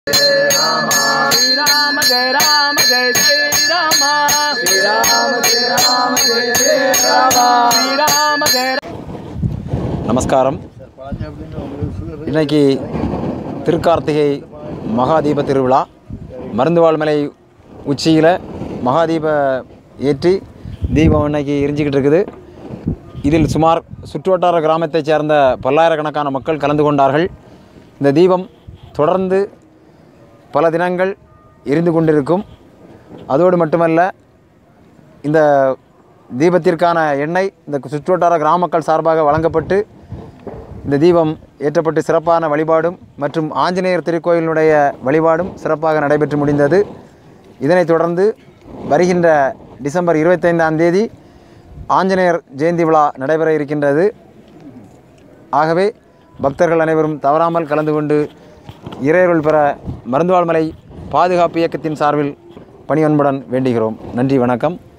ஸ்ரீராம ஜெய ராம ஜெய ஜெய ராம ஸ்ரீராம ஜெய ராம ஜெய ஜெய ராம ஸ்ரீராம ஜெய நமஸ்காரம் இன்னைக்கு திருக்கார்த்திகை மகாதீப திருவிழா மருந்துவாழ்மலை உச்சியில் மகாதீப ஏற்றி தீபம் இன்னைக்கு எரிஞ்சிக்கிட்டு இருக்குது இதில் சுமார் சுற்றுவட்டார கிராமத்தைச் சேர்ந்த பல்லாயிரக்கணக்கான மக்கள் கலந்து கொண்டார்கள் இந்த தீபம் தொடர்ந்து பல தினங்கள் எரிந்து கொண்டிருக்கும் அதோடு மட்டுமல்ல இந்த தீபத்திற்கான எண்ணெய் இந்த சுற்றுவட்டார கிராம மக்கள் சார்பாக வழங்கப்பட்டு இந்த தீபம் ஏற்றப்பட்டு சிறப்பான வழிபாடும் மற்றும் ஆஞ்சநேயர் திருக்கோயிலினுடைய வழிபாடும் சிறப்பாக நடைபெற்று முடிந்தது இதனைத் தொடர்ந்து வருகின்ற டிசம்பர் இருபத்தைந்தாம் தேதி ஆஞ்சநேயர் ஜெயந்தி விழா நடைபெற இருக்கின்றது ஆகவே பக்தர்கள் அனைவரும் தவறாமல் கலந்து கொண்டு இறையருள் பெற மருந்துவாழ்மலை பாதுகாப்பு இயக்கத்தின் சார்பில் பணிவன்புடன் வேண்டுகிறோம் நன்றி வணக்கம்